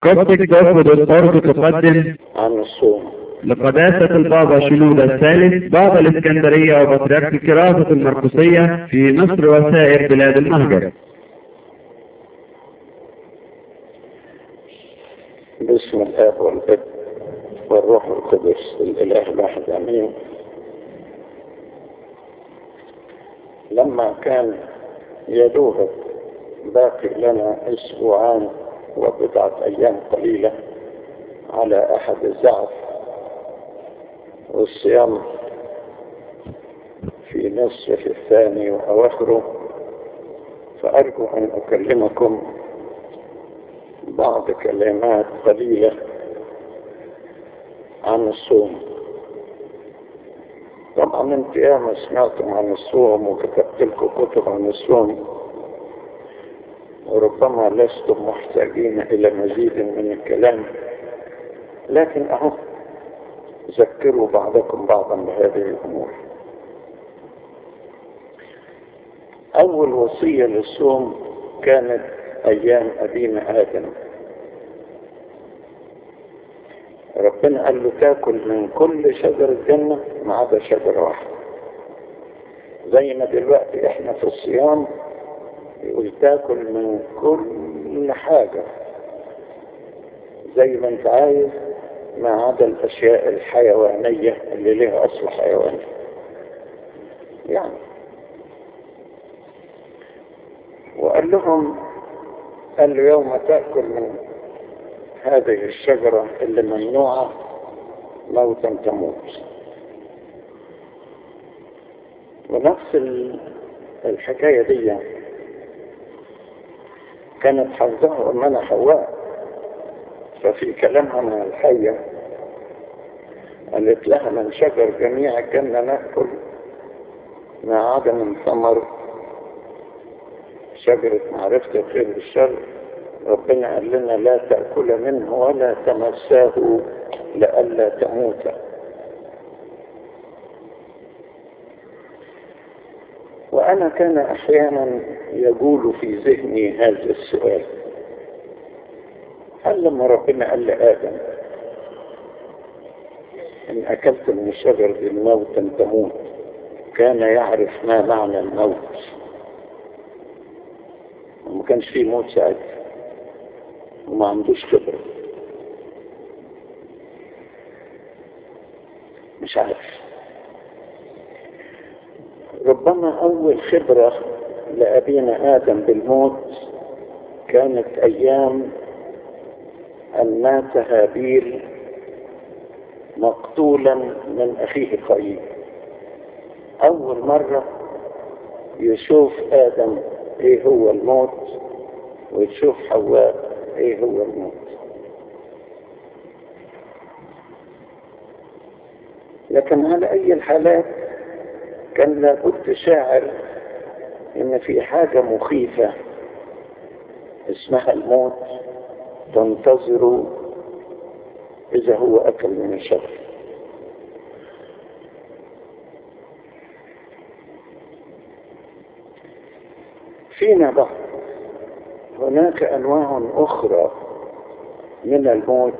قصدك ترفض الطرد تقدم عن الصوم لقداسة البابا شنودة الثالث بابا الإسكندرية وبطريرك الكراسة المرقسية في مصر وسائر بلاد المهجر باسم الآب والابن والروح القدس الإله الواحد آمين لما كان يدوب باقي لنا أسبوعان وبضعة أيام قليلة على أحد الزعف والصيام في نصف الثاني وأواخره فأرجو أن أكلمكم بعض كلمات قليلة عن الصوم طبعا انت ياما سمعتم عن الصوم وكتبت لكم كتب عن الصوم وربما لستم محتاجين إلى مزيد من الكلام لكن أهو ذكروا بعضكم بعضا بهذه الأمور أول وصية للصوم كانت أيام أبينا آدم ربنا قال له تاكل من كل شجر الجنة ما عدا شجرة واحدة زي ما دلوقتي احنا في الصيام يقول تاكل من كل حاجة زي ما انت عايز ما عدا الأشياء الحيوانية اللي لها أصل حيواني يعني وقال لهم قال له يوم تأكل من هذه الشجرة اللي ممنوعة موتا تموت ونفس الحكاية دي كانت حظها أمنا حواء ففي كلامها مع الحية قالت لها من شجر جميع الجنة نأكل ما عدا من ثمر شجرة معرفة الخير والشر ربنا قال لنا لا تأكل منه ولا تمساه لئلا تموت وأنا كان أحيانا يقول في ذهني هذا السؤال هل لما ربنا قال لآدم إن أكلت من الشجر دي موتا تموت كان يعرف ما معنى الموت وما كانش فيه موت ساعتها وما عندوش خبرة مش عارف ربما أول خبرة لأبينا آدم بالموت كانت أيام أن مات هابيل مقتولا من أخيه قايين أول مرة يشوف آدم إيه هو الموت ويشوف حواء إيه هو الموت لكن على أي الحالات كان لابد شاعر إن في حاجة مخيفة اسمها الموت تنتظر إذا هو أكل من الشر فينا بعض هناك أنواع أخرى من الموت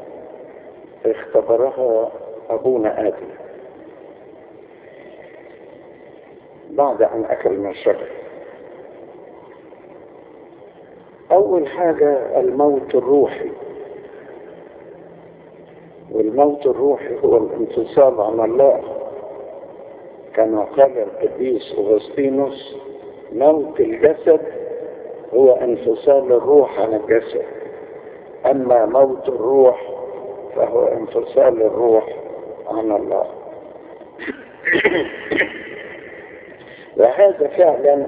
اختبرها أبونا آدم بعد أن أكل من الشجر أول حاجة الموت الروحي والموت الروحي هو الانفصال عن الله كما قال القديس أغسطينوس موت الجسد هو انفصال الروح عن الجسد أما موت الروح فهو انفصال الروح عن الله وهذا فعلا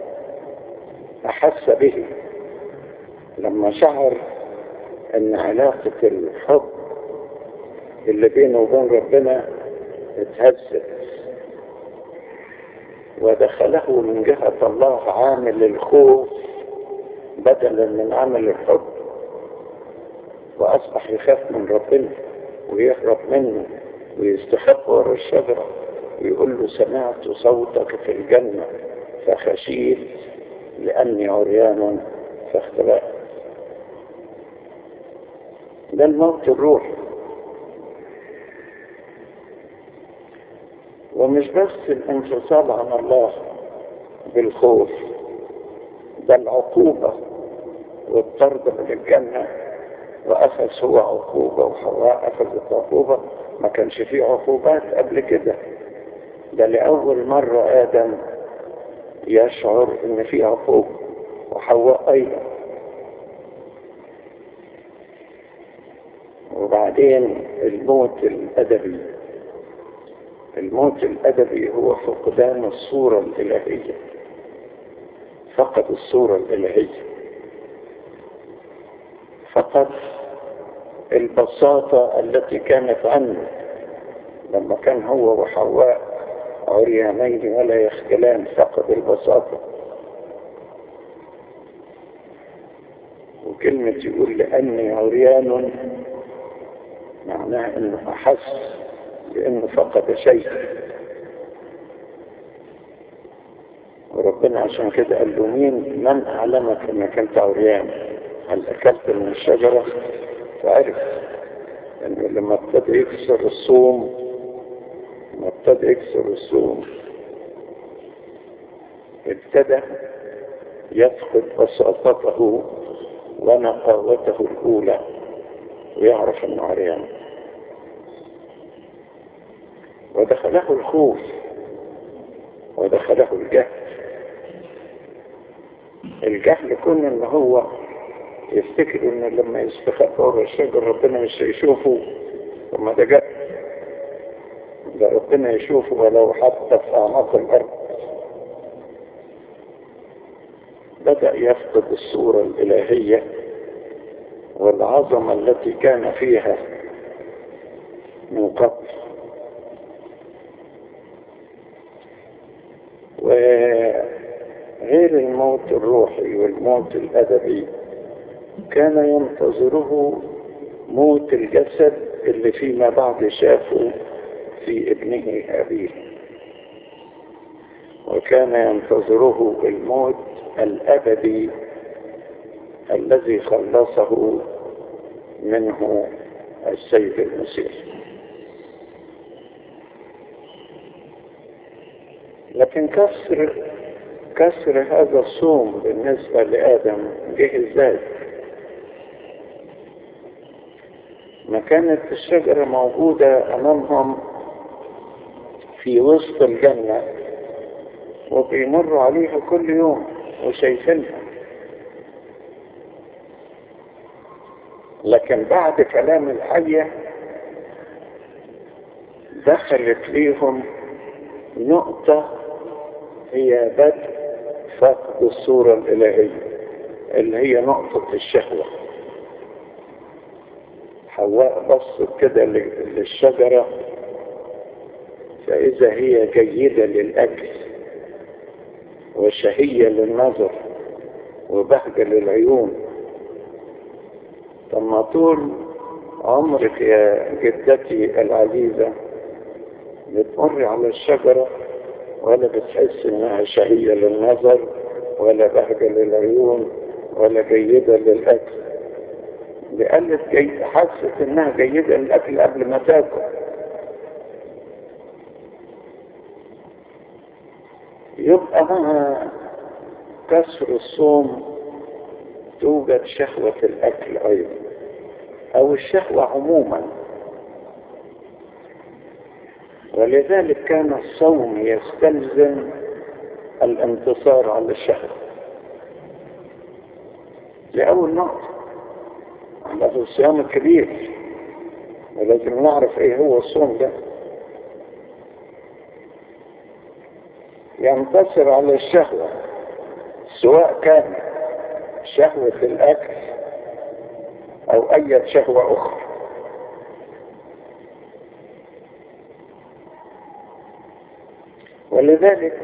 أحس به لما شعر أن علاقة الحب اللي بينه وبين ربنا اتهزت ودخله من جهة الله عامل الخوف بدلا من عمل الحب وأصبح يخاف من ربنا ويهرب منه ويستخبى ورا الشجرة ويقول له سمعت صوتك في الجنة فخشيت لأني عريان فاختبأت ده الموت الروحي ومش بس الانفصال عن الله بالخوف ده العقوبة والطرد من الجنة وأخذ هو عقوبة وحواء أخذت عقوبة ما كانش فيه عقوبات قبل كده ده لأول مرة آدم يشعر إن في عقوبة وحواء أيضا وبعدين الموت الأدبي الموت الأدبي هو فقدان الصورة الإلهية فقد الصورة الإلهية فقد البساطة التي كانت عنه لما كان هو وحواء عريانين ولا يخجلان فقد البساطة وكلمة يقول لأني عريان معناه انه احس بانه فقد شيء وربنا عشان كده قال له مين من اعلمك انك انت عريان هل اكلت من الشجرة فعرف انه لما ابتدى يكسر الصوم لما ابتدى يكسر الصوم ابتدى يفقد بساطته ونقاوته الاولى ويعرف انه عريان ودخله الخوف ودخله الجهل الجهل كون ان هو يفتكر ان لما يستخبى ورا الشجر ربنا مش هيشوفه ثم ده جهل ده ربنا يشوفه ولو حتى في اعماق الارض بدأ يفقد الصورة الإلهية والعظمة التي كان فيها من قبل وغير الموت الروحي والموت الأدبي كان ينتظره موت الجسد اللي فيما بعد شافه في ابنه أبيه وكان ينتظره الموت الأبدي الذي خلصه منه السيد المسيح لكن كسر كسر هذا الصوم بالنسبة لآدم جه ازاي ما كانت الشجرة موجودة أمامهم في وسط الجنة وبيمروا عليها كل يوم وشايفينها لكن بعد كلام الحية دخلت ليهم نقطة هي بدء فقد الصورة الإلهية اللي هي نقطة الشهوة حواء بصت كده للشجرة فإذا هي جيدة للأكل وشهية للنظر وبهجة للعيون طب ما طول عمرك يا جدتي العزيزة بتمر على الشجرة ولا بتحس انها شهية للنظر ولا بهجة للعيون ولا جيدة للأكل دي قالت جيد حست انها جيدة للأكل قبل ما تاكل يبقى مع كسر الصوم توجد شهوة الأكل أيضا أو الشهوة عموما ولذلك كان الصوم يستلزم الانتصار على الشهوة لأول نقطة على الصيام الكبير ولازم نعرف ايه هو الصوم ده ينتصر على الشهوة سواء كان شهوة الأكل أو أي شهوة أخرى ولذلك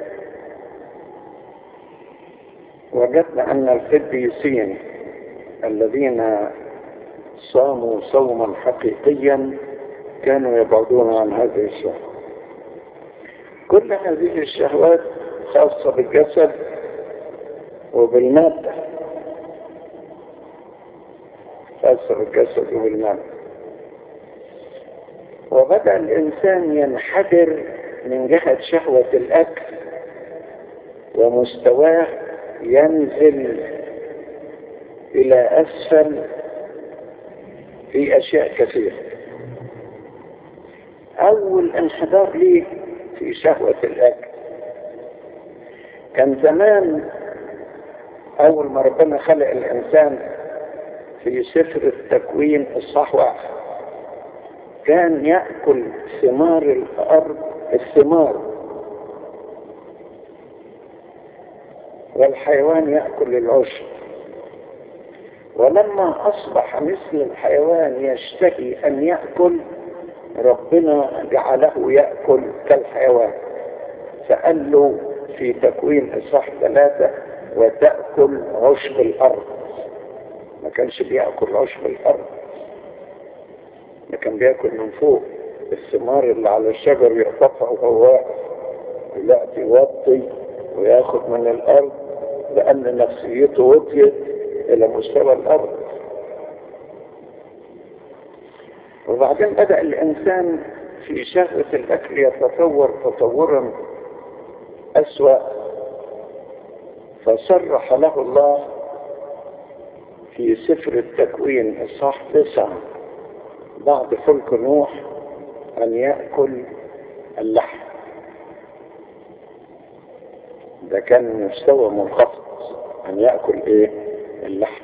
وجدنا أن القديسين الذين صاموا صوما حقيقيا كانوا يبعدون عن هذه الشهوة كل هذه الشهوات خاصة بالجسد وبالمادة تأثر الجسد بالمال وبدأ الإنسان ينحدر من جهة شهوة الأكل ومستواه ينزل إلى أسفل في أشياء كثيرة أول انحدار ليه في شهوة الأكل كان زمان أول ما ربنا خلق الإنسان في سفر التكوين الصح واحد كان يأكل ثمار الأرض الثمار والحيوان يأكل العشب ولما أصبح مثل الحيوان يشتهي أن يأكل ربنا جعله يأكل كالحيوان فقال له في تكوين إصحاح ثلاثة وتأكل عشب الأرض ما كانش بيأكل عشب الأرض ده كان بياكل من فوق الثمار اللي على الشجر يقطفها وهو واقف دلوقتي يوطي وياخد من الأرض لأن نفسيته وطيت إلى مستوى الأرض وبعدين بدأ الإنسان في شهوة الأكل يتطور تطورا أسوأ فصرح له الله في سفر التكوين الصح تسعة بعد خلق نوح أن يأكل اللحم ده كان مستوى منخفض أن يأكل إيه اللحم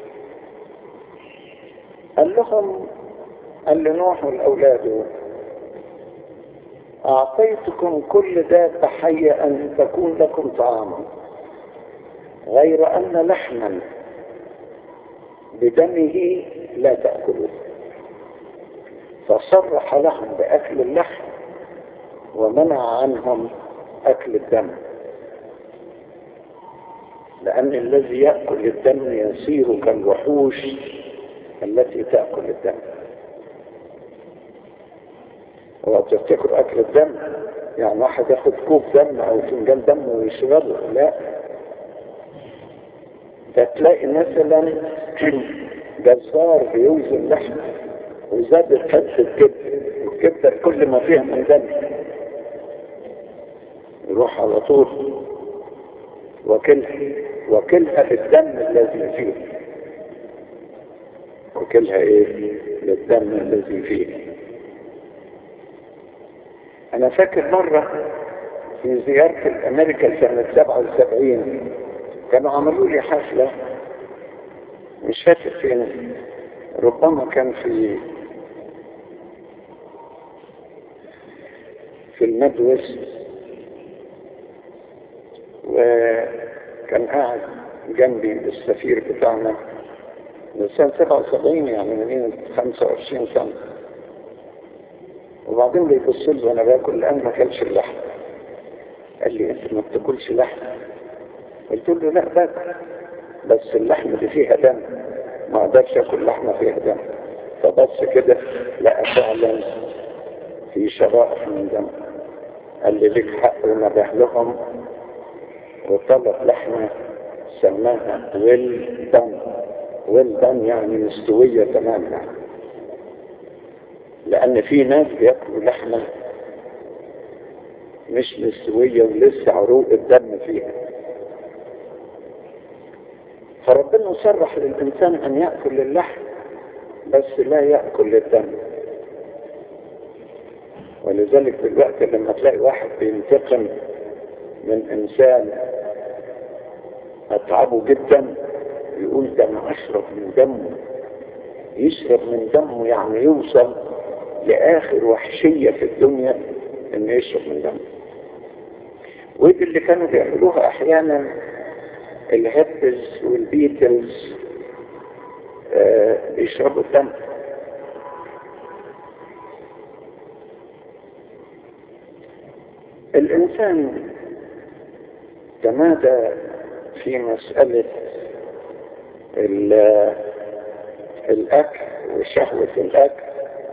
قال لهم قال لنوح والأولاد أعطيتكم كل ذات حية أن تكون لكم طعاما غير أن لحما بدمه لا تأكلوه فصرح لهم بأكل اللحم ومنع عنهم أكل الدم لأن الذي يأكل الدم يصير كالوحوش التي تأكل الدم وتفتكر أكل الدم يعني واحد ياخد كوب دم أو فنجان دم ويشربه لا ده تلاقي مثلا جزار بيوزن لحم وزاد فتح الكبد الكبدة كل ما فيها من دم يروح على طول وكلها وكلها بالدم الذي فيه وكلها ايه بالدم الذي فيه انا فاكر مرة في زيارة الامريكا سنة 77 كانوا عملوا لي حفلة مش فاكر فين ربما كان في في المدوس وكان قاعد جنبي السفير بتاعنا من سنة 77 يعني من 25 سنة وبعدين بيبص لي وانا باكل الان ما اكلش اللحم قال لي انت ما بتاكلش لحم قلت له لا باكل بس اللحم دي فيها دم ما اقدرش اكل لحمه فيها دم فبص كده لقى فعلا في شرائح من دم قال لي ليك حق ونبه لهم وطلب لحمه سماها ويل دم ويل دم يعني مستويه تماما لان في ناس بياكلوا لحمه مش مستويه ولسه عروق الدم فيها فربنا صرح للإنسان أن يأكل اللحم بس لا يأكل الدم ولذلك دلوقتي لما تلاقي واحد بينتقم من إنسان أتعبه جدا يقول ده أنا أشرب من دمه يشرب من دمه يعني يوصل لآخر وحشية في الدنيا إنه يشرب من دمه ودي اللي كانوا بيعملوها أحيانا الهبز والبيتلز آه بيشربوا الدم الإنسان تمادى في مسألة الأكل وشهوة الأكل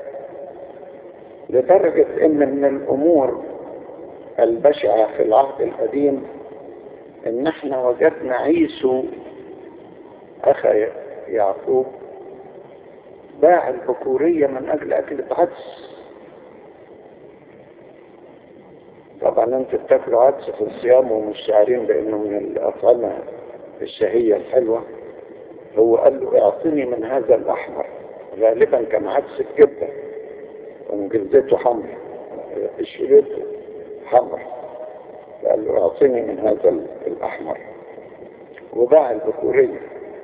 لدرجة إن من الأمور البشعة في العهد القديم ان احنا وجدنا عيسو اخا يعقوب باع البكورية من أجل أكلة عدس طبعا انت بتاكلوا عدس في الصيام ومش شاعرين بانه من الاطعمة الشهية الحلوة هو قال له اعطني من هذا الاحمر غالبا كان عدس الكبدة وجلدته حمر قشرته حمر قال له اعطني من هذا الاحمر وباع البكورية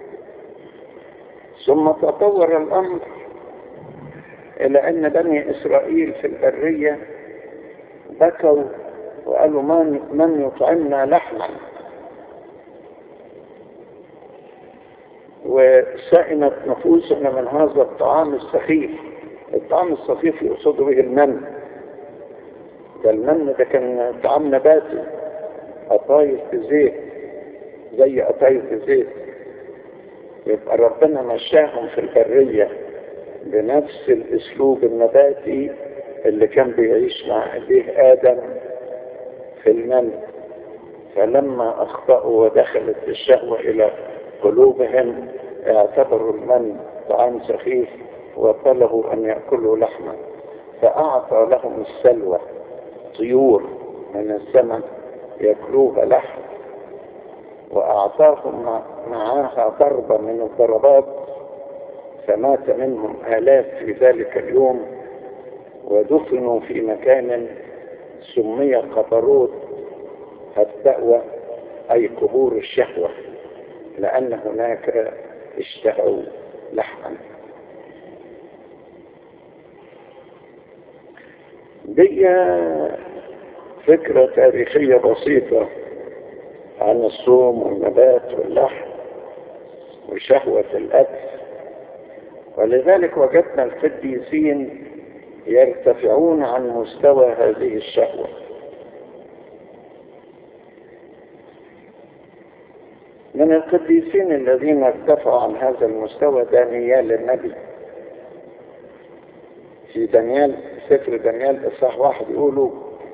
ثم تطور الامر الى ان بني اسرائيل في البرية بكوا وقالوا من, من يطعمنا لحما وسئمت نفوسنا من هذا الطعام السخيف الطعام السخيف يقصد به المن ده المن ده كان طعام نباتي قطايف زيت زي قطايف زيت يبقى ربنا مشاهم في البرية بنفس الاسلوب النباتي اللي كان بيعيش مع أبيه آدم في المن فلما أخطأوا ودخلت الشهوة إلى قلوبهم اعتبروا المن طعام سخيف وطلبوا أن يأكلوا لحما فأعطى لهم السلوى طيور من السماء يأكلوها لحم وأعطاهم معاها ضربة من الضربات فمات منهم آلاف في ذلك اليوم ودفنوا في مكان سمي قبروت التأوى أي قبور الشهوة لأن هناك اشتهوا لحما دي فكرة تاريخية بسيطة عن الصوم والنبات واللحم وشهوة الأكل ولذلك وجدنا القديسين يرتفعون عن مستوى هذه الشهوة من القديسين الذين ارتفعوا عن هذا المستوى دانيال النبي في دانيال سفر دانيال إصحاح واحد يقولوا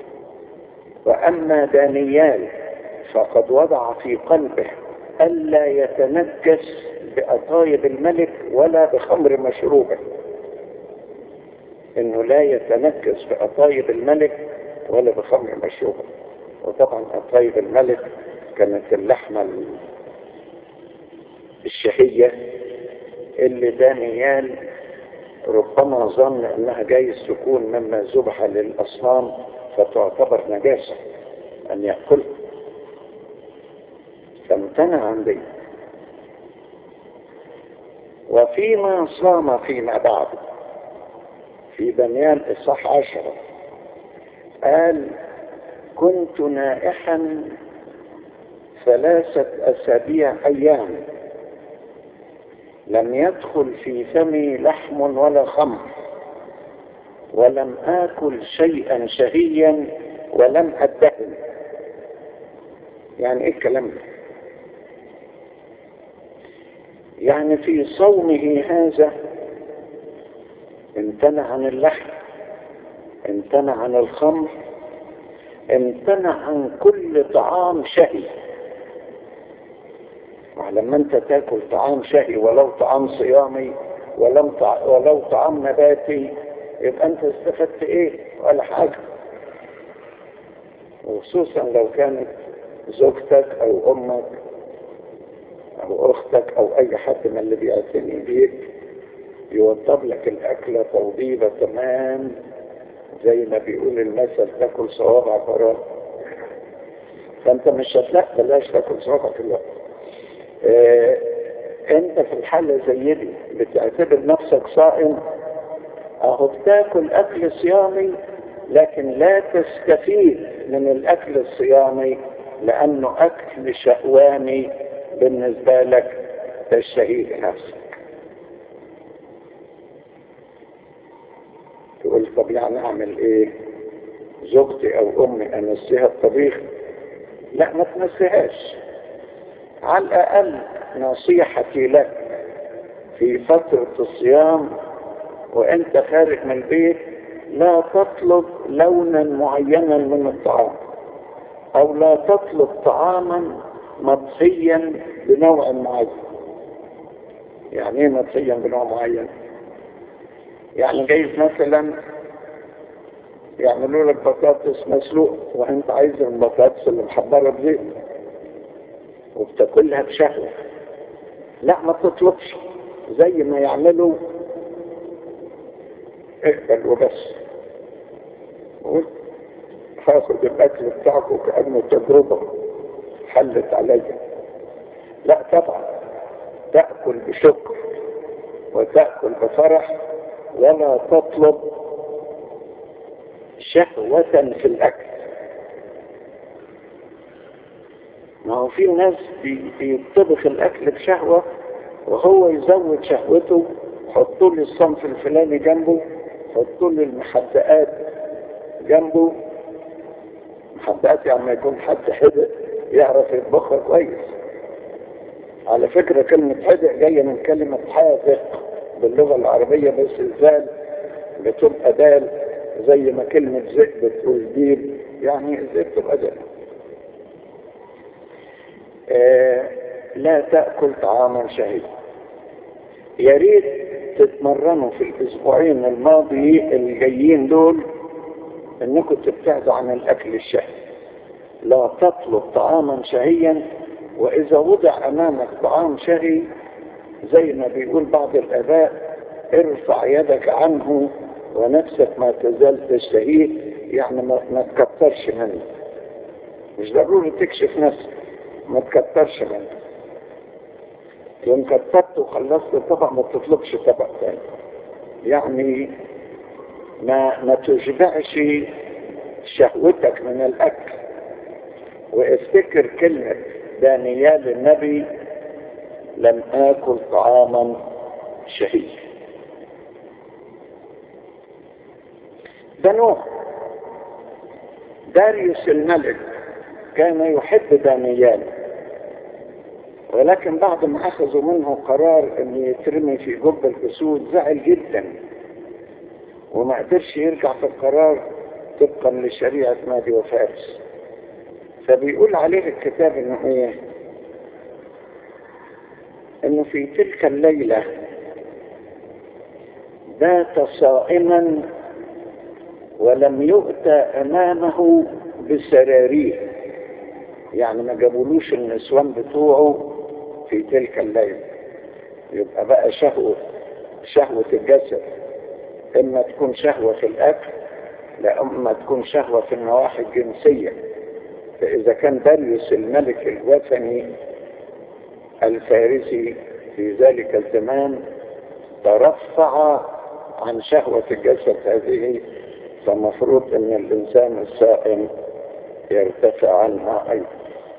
وأما دانيال فقد وضع في قلبه ألا يتنجس بأطايب الملك ولا بخمر مشروبه انه لا يتنكس بأطايب الملك ولا بخمر مشروبه وطبعا أطايب الملك كانت اللحمة الشهية اللي دانيال ربما ظن انها جايز تكون مما ذبح للاصنام فتعتبر نجاسة ان يأكلها فامتنع عن ذلك وفيما صام فيما بعد في دانيال إصحاح عشرة قال كنت نائحا ثلاثة أسابيع أيام لم يدخل في فمي لحم ولا خمر ولم آكل شيئا شهيا ولم أدهن يعني إيه الكلام ده يعني في صومه هذا امتنع عن اللحم امتنع عن الخمر امتنع عن كل طعام شهي ولما انت تاكل طعام شهي ولو طعام صيامي ولم طع... ولو طعام نباتي يبقى انت استفدت ايه ولا حاجة وخصوصا لو كانت زوجتك او امك او اختك او اي حد من اللي بيعتني بيك يوضب لك الاكلة توضيبة تمام زي ما بيقول المثل تاكل صوابع فراغ فانت مش هتلاقي بلاش تاكل صوابع دلوقتي اه انت في الحالة زي دي بتعتبر نفسك صائم اهو بتاكل اكل صيامي لكن لا تستفيد من الاكل الصيامي لانه اكل شهواني بالنسبة لك تشتهي لنفسك تقول طب يعني اعمل ايه زوجتي او امي انسيها الطبيخ لا ما تنسيهاش على الاقل نصيحتي لك في فترة الصيام وانت خارج من البيت لا تطلب لونا معينا من الطعام او لا تطلب طعاما مطهيا بنوع معين يعني ايه مطهيا بنوع معين يعني جايز مثلا يعملوا لك بطاطس مسلوق وانت عايز البطاطس اللي محضره بزيت وبتاكلها بشهوه لا ما تطلبش زي ما يعملوا اقبل وبس قول هاخد الاكل بتاعك وكانه تجربه حلت عليا لا طبعا تاكل بشكر وتاكل بفرح ولا تطلب شهوة في الأكل ما هو في ناس بيطبخ الأكل بشهوة وهو يزود شهوته حطوا لي الصنف الفلاني جنبه حطوا لي المحدقات جنبه محدقات يعني ما يكون حد حدق يعرف يطبخها كويس على فكرة كلمة حدق جاية من كلمة حاذق باللغة العربية بس الزال بتبقى دال زي ما كلمة ذئب بتقول ديب يعني الذئب تبقى دال آه لا تأكل طعاما شهيا يا ريت تتمرنوا في الأسبوعين الماضي الجايين دول انكم تبتعدوا عن الأكل الشهي لا تطلب طعاما شهيا وإذا وضع أمامك طعام شهي زي ما بيقول بعض الآباء ارفع يدك عنه ونفسك ما تزال تشتهيه يعني ما, ما تكترش منه مش ضروري تكشف نفسك ما تكترش منه لو كترت وخلصت طبق ما تطلبش طبق تاني يعني ما ما تشبعش شهوتك من الاكل وافتكر كلمة دانيال النبي لم آكل طعاما شهيا ده نوع داريوس الملك كان يحب دانيال ولكن بعد ما أخذوا منه قرار أن يترمي في جب الأسود زعل جدا وما قدرش يرجع في القرار طبقا لشريعة مادي وفارس فبيقول عليه الكتاب انه ايه انه في تلك الليلة بات صائما ولم يؤتى امامه بسراريه يعني ما جابولوش النسوان بتوعه في تلك الليلة يبقى بقى شهوة شهوة الجسد اما تكون شهوة في الاكل لا اما تكون شهوة في النواحي الجنسية فاذا كان داريوس الملك الوثني الفارسي في ذلك الزمان ترفع عن شهوة الجسد هذه فمفروض ان الانسان الصائم يرتفع عنها ايضا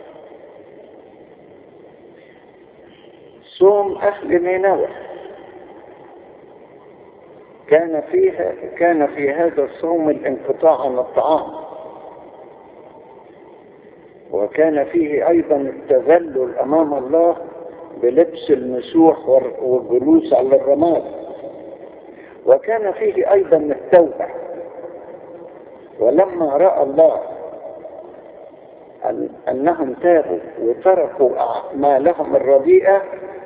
صوم اهل نينوى كان فيها كان في هذا الصوم الانقطاع عن الطعام وكان فيه ايضا التذلل امام الله بلبس المسوح والجلوس على الرماد وكان فيه ايضا التوبه ولما راى الله أن انهم تابوا وتركوا اعمالهم الرديئه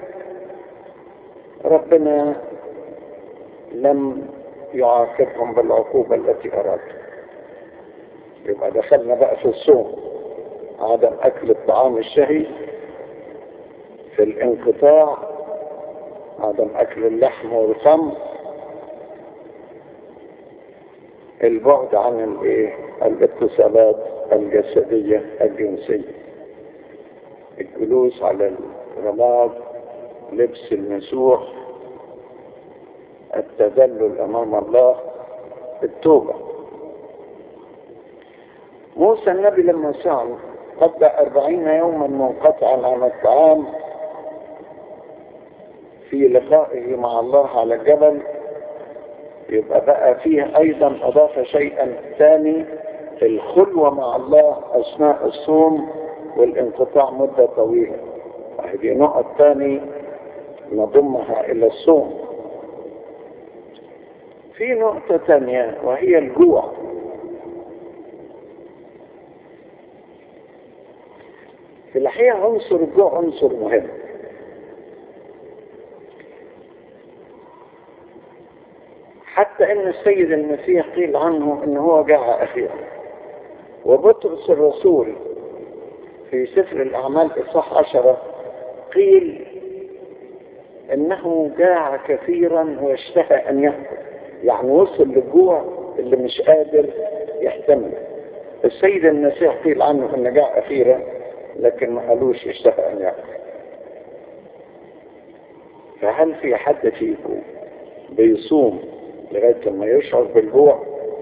ربنا لم يعاقبهم بالعقوبه التي ارادها يبقى دخلنا بقى في الصوم عدم اكل الطعام الشهي في الانقطاع عدم اكل اللحم والخمر البعد عن الايه الاتصالات الجسدية الجنسية الجلوس على الرماد لبس المسوح التذلل امام الله التوبة موسى النبي لما صام قضى أربعين يوما منقطعا عن الطعام في لقائه مع الله على الجبل يبقى بقى فيه أيضا أضاف شيئا ثاني الخلوة مع الله أثناء الصوم والانقطاع مدة طويلة هذه نقط ثاني نضمها إلى الصوم في نقطة ثانية وهي الجوع في الحقيقة عنصر الجوع عنصر مهم حتى ان السيد المسيح قيل عنه ان هو جاع اخيرا وبطرس الرسول في سفر الاعمال اصحاح عشرة قيل انه جاع كثيرا واشتهى ان ياكل يعني وصل للجوع اللي مش قادر يحتمل السيد المسيح قيل عنه انه جاع اخيرا لكن ما قالوش اشتهى ان ياكل فهل في حد فيكم بيصوم لغاية ما يشعر بالجوع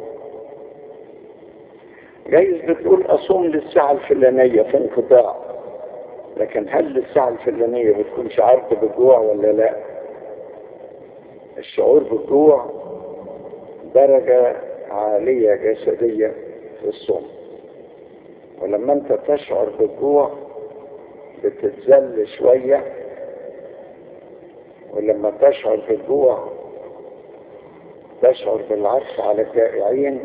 جايز بتقول أصوم للساعة الفلانية في انقطاع لكن هل للساعة الفلانية بتكون شعرت بالجوع ولا لا الشعور بالجوع درجة عالية جسدية في الصوم ولما انت تشعر بالجوع بتتذل شوية ولما تشعر بالجوع تشعر بالعطف على الجائعين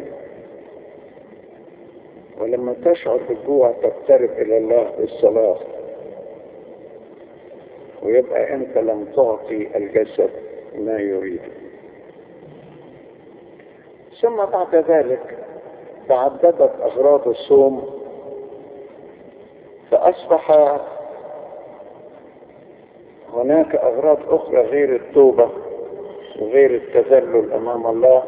ولما تشعر بالجوع تقترب إلى الله بالصلاة ويبقى أنت لم تعطي الجسد ما يريد ثم بعد ذلك تعددت أغراض الصوم فأصبح هناك أغراض أخرى غير التوبة وغير التذلل أمام الله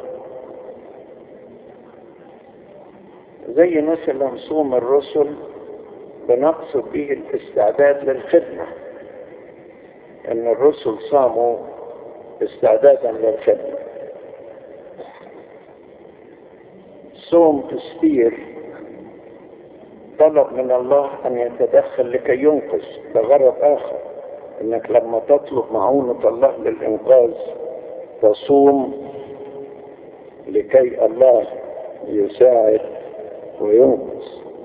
زي مثلا صوم الرسل بنقصد به الاستعداد للخدمة أن الرسل صاموا استعدادا للخدمة صوم استير طلب من الله أن يتدخل لكي ينقذ بغرض آخر أنك لما تطلب معونة الله للإنقاذ تصوم لكي الله يساعد وينقذ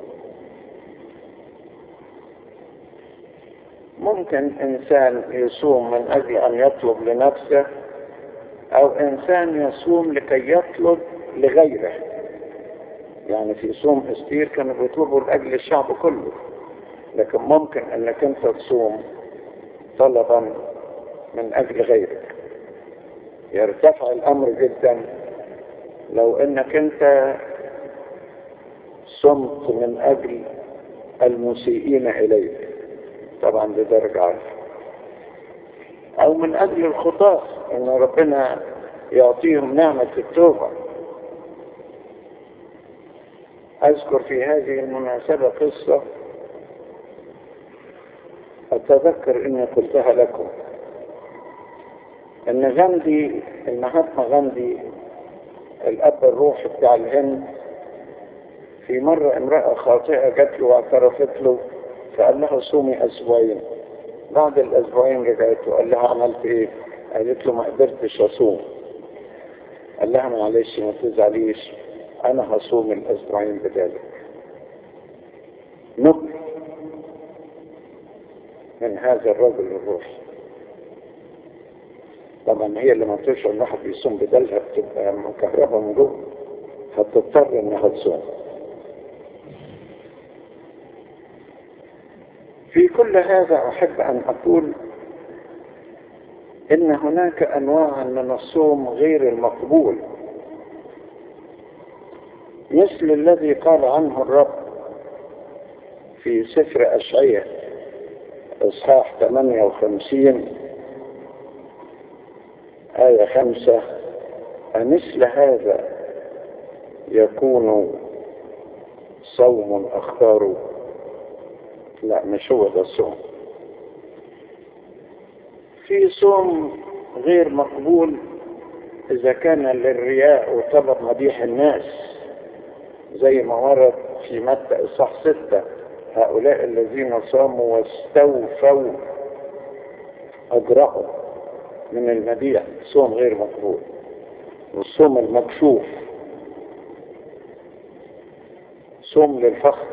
ممكن إنسان يصوم من أجل أن يطلب لنفسه أو إنسان يصوم لكي يطلب لغيره يعني في صوم استير كانوا بيطلبوا لأجل الشعب كله لكن ممكن أنك أنت تصوم طلبا من أجل غيرك يرتفع الأمر جدا لو أنك أنت صمت من أجل المسيئين إليك طبعا دي درجة عالية أو من أجل الخطاة أن ربنا يعطيهم نعمة التوبة أذكر في هذه المناسبة قصة أتذكر أني قلتها لكم أن غاندي المهاتما غاندي الأب الروحي بتاع الهند في مرة امرأة خاطئة جات له واعترفت له فقال لها صومي أسبوعين بعد الأسبوعين رجعت وقال لها عملت إيه؟ قالت له ما قدرتش أصوم قال لها معلش ما تزعليش أنا هصوم الأسبوعين بذلك نبل من هذا الرجل الروحي طبعا هي لما تشعر الواحد بيصوم بدلها بتبقى مكهربة من جوه هتضطر انها تصوم في كل هذا احب ان اقول ان هناك انواع من الصوم غير المقبول مثل الذي قال عنه الرب في سفر اشعياء اصحاح 58 آية خمسة أمثل هذا يكون صوم أختاره لا مش هو ده الصوم في صوم غير مقبول إذا كان للرياء وطلب مديح الناس زي ما ورد في متى إصحاح ستة هؤلاء الذين صاموا واستوفوا أجرهم من المديح صوم غير مقبول والصوم المكشوف صوم للفخر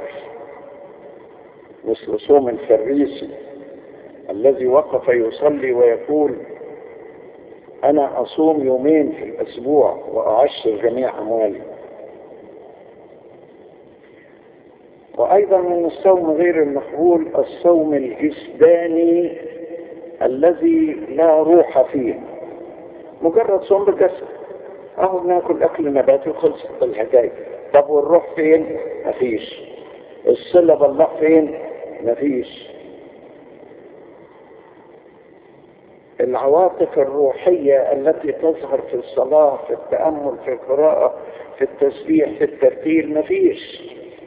مثل صوم الفريسي الذي وقف يصلي ويقول أنا أصوم يومين في الأسبوع وأعشر جميع أموالي وأيضا من الصوم غير المقبول الصوم الجسداني الذي لا روح فيه مجرد صوم بالجسد اهو بناكل اكل نباتي وخلصت الحكايه طب والروح فين مفيش الصله بالله فين مفيش العواطف الروحية التي تظهر في الصلاة في التأمل في القراءة في التسبيح في الترتيل مفيش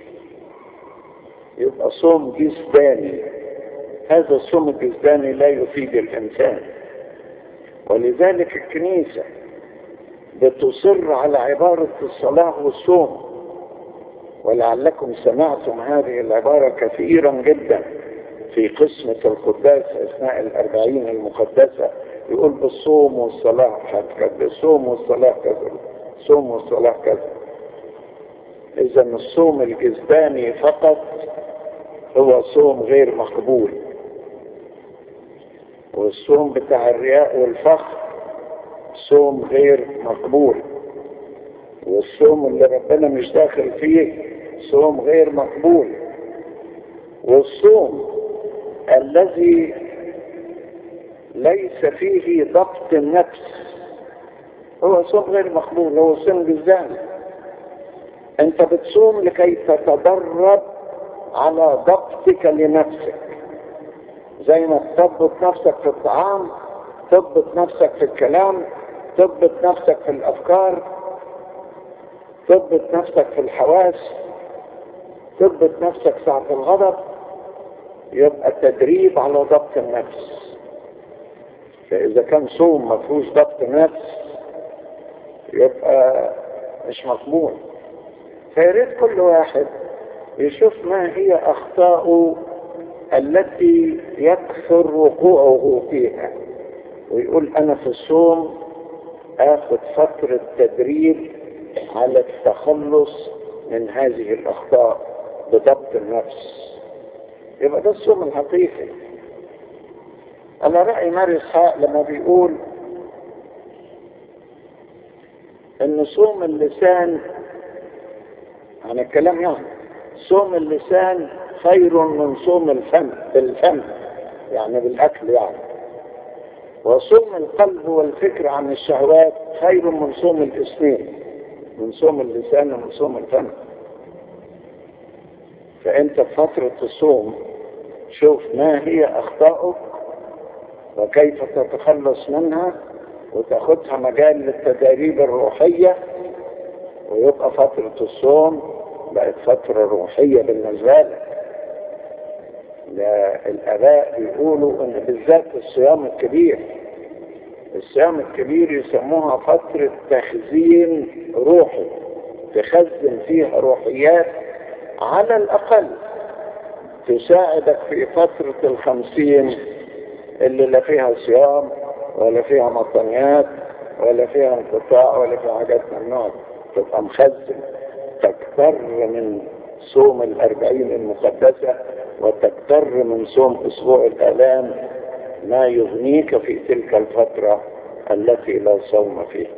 يبقى صوم جسداني هذا الصوم الجسداني لا يفيد الإنسان ولذلك الكنيسة بتصر على عبارة الصلاة والصوم ولعلكم سمعتم هذه العبارة كثيرا جدا في قسمة القداس أثناء الأربعين المقدسة يقول بالصوم والصلاة كذا بالصوم والصلاة كذا الصوم والصلاة كذا إذا الصوم الجسداني فقط هو صوم غير مقبول والصوم بتاع الرياء والفخر صوم غير مقبول والصوم اللي ربنا مش داخل فيه صوم غير مقبول والصوم الذي ليس فيه ضبط النفس هو صوم غير مقبول هو صوم جزاني انت بتصوم لكي تتدرب على ضبطك لنفسك زي ما تضبط نفسك في الطعام تضبط نفسك في الكلام تضبط نفسك في الافكار تضبط نفسك في الحواس تضبط نفسك ساعة الغضب يبقى تدريب على ضبط النفس فإذا كان صوم ما فيهوش ضبط نفس يبقى مش مقبول فياريت كل واحد يشوف ما هي أخطاؤه التي يكثر وقوعه فيها ويقول أنا في الصوم آخذ فترة تدريب على التخلص من هذه الأخطاء بضبط النفس يبقى ده الصوم الحقيقي أنا رأي ماري إسحاق لما بيقول إن صوم اللسان عن الكلام يعني صوم اللسان خير من صوم الفم بالفم يعني بالأكل يعني وصوم القلب والفكر عن الشهوات خير من صوم الاثنين من صوم اللسان ومن صوم الفم فأنت في فترة الصوم شوف ما هي أخطائك وكيف تتخلص منها وتاخدها مجال للتدريب الروحية ويبقى فترة الصوم بقت فترة روحية بالنسبة لك الآباء بيقولوا إن بالذات الصيام الكبير الصيام الكبير يسموها فترة تخزين روحي تخزن فيها روحيات على الأقل تساعدك في فترة الخمسين اللي لا فيها صيام ولا فيها مطنيات ولا فيها انقطاع ولا فيها حاجات ممنوعة تبقى مخزن تكتر من صوم الأربعين المقدسة وتكتر من صوم أسبوع الآلام ما يغنيك في تلك الفترة التي لا صوم فيها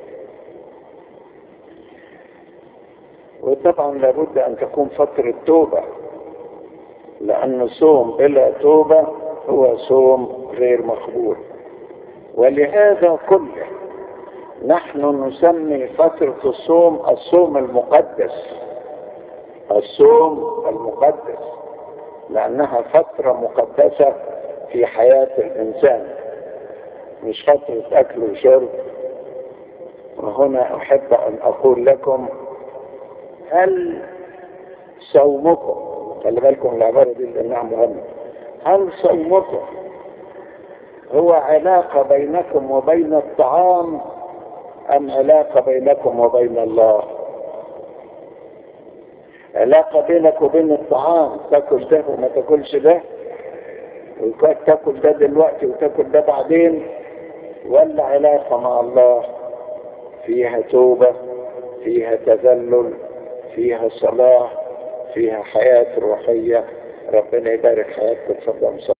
وطبعا لابد أن تكون فترة توبة لأن صوم بلا توبة هو صوم غير مقبول ولهذا كله نحن نسمي فترة الصوم الصوم المقدس الصوم المقدس لأنها فترة مقدسة في حياة الإنسان مش فترة أكل وشرب وهنا أحب أن أقول لكم هل صومكم خلي بالكم العبارة دي لأنها مهمة هل صومكم هو علاقة بينكم وبين الطعام أم علاقة بينكم وبين الله علاقة بينك وبين الطعام تاكل ده وما تاكلش ده وتاكل ده دلوقتي وتاكل ده بعدين ولا علاقة مع الله فيها توبة فيها تذلل فيها صلاة فيها حياة روحية ربنا يبارك حياتك تفضل